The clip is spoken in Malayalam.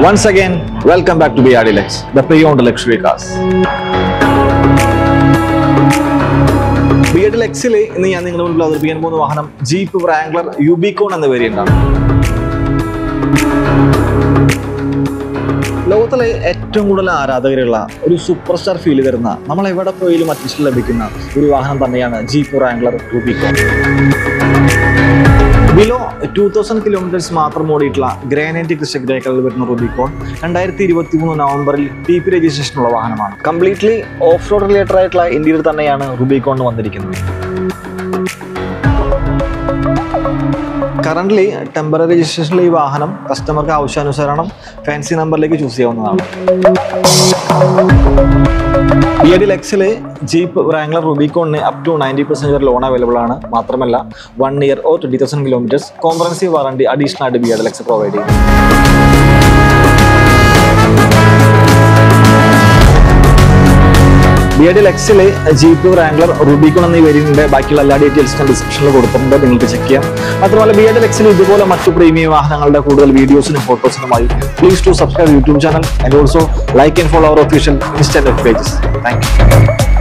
Once again, welcome back to BRD Lex, the pre-owned luxury cars. B എഡ് ലെക്സിൽ ഇന്ന് ഞാൻ നിങ്ങളുടെ മുന്നിൽ അവതരിപ്പിക്കാൻ പോകുന്ന വാഹനം ജീപ്പ് റാംഗ്ലർ യുബിക്കോൺ എന്ന വേരിയന്റാണ് ലോകത്തിലെ ഏറ്റവും കൂടുതൽ ആരാധകരുള്ള ഒരു സൂപ്പർ സ്റ്റാർ ഫീൽ തരുന്ന നമ്മൾ എവിടെ പോയാലും അത്യാവശ്യം ലഭിക്കുന്ന ഒരു വാഹനം തന്നെയാണ് Jeep Wrangler Rubicon below two thousand kilometres മാത്രം ഓടിയിട്ടുള്ള ഗ്രാനൈറ്റ് ക്രിസ്റ്റ ഗ്രേ കളറിൽ വരുന്ന റുബിക്കോൺ രണ്ടായിരത്തി ഇരുപത്തി മൂന്ന് നവംബറിൽ ടി പി രജിസ്ട്രേഷൻ ഉള്ള വാഹനമാണ് കംപ്ലീറ്റ്ലി ഓഫ് റോഡ് റിലേറ്റഡ് ആയിട്ടുള്ള ഇന്ത്യയിൽ തന്നെയാണ് റുബിക്കോൺ വന്നിരിക്കുന്നത് കറന്റ് ടെമ്പററി രജിസ്ട്രേഷനിൽ ഈ വാഹനം കസ്റ്റമർക്ക് ആവശ്യാനുസരണം ഫാൻസി നമ്പറിലേക്ക് ചൂസ് ചെയ്യാവുന്നതാണ് ബി എ ഡി ലെക്സില് ജീപ്പ് റാംഗ്ലർ റുബിക്കോണിന് അപ് ടു നയൻറ്റി പെർസെന്റ് വരെ ലോൺ അവൈലബിൾ ആണ് മാത്രമല്ല one year or twenty thousand kilometres comprehensive warranty additional ആയിട്ട് B A D Lex provide ചെയ്യും ബി എ ഡി ലെക്സിൽ ജീപ്പ് റാംഗ്ലർ റുബിക്കോൺ എന്നീ വേരിയന്റിന്റെ ബാക്കിയുള്ള എല്ലാ ഡീറ്റെയിൽസ് ഞാൻ ഡിസ്ക്രിപ്ഷനിൽ കൊടുത്തിട്ടുണ്ട് നിങ്ങൾക്ക് ചെക്ക് ചെയ്യാം മാത്രമല്ല ബി എ ഡി ലെക്സിൽ ഇതുപോലെ മറ്റു പ്രീമിയം വാഹനങ്ങളുടെ കൂടുതൽ വീഡിയോസിനും ഫോട്ടോസിനുമായി please to subscribe YouTube channel and also like and follow our official Instagram pages thank U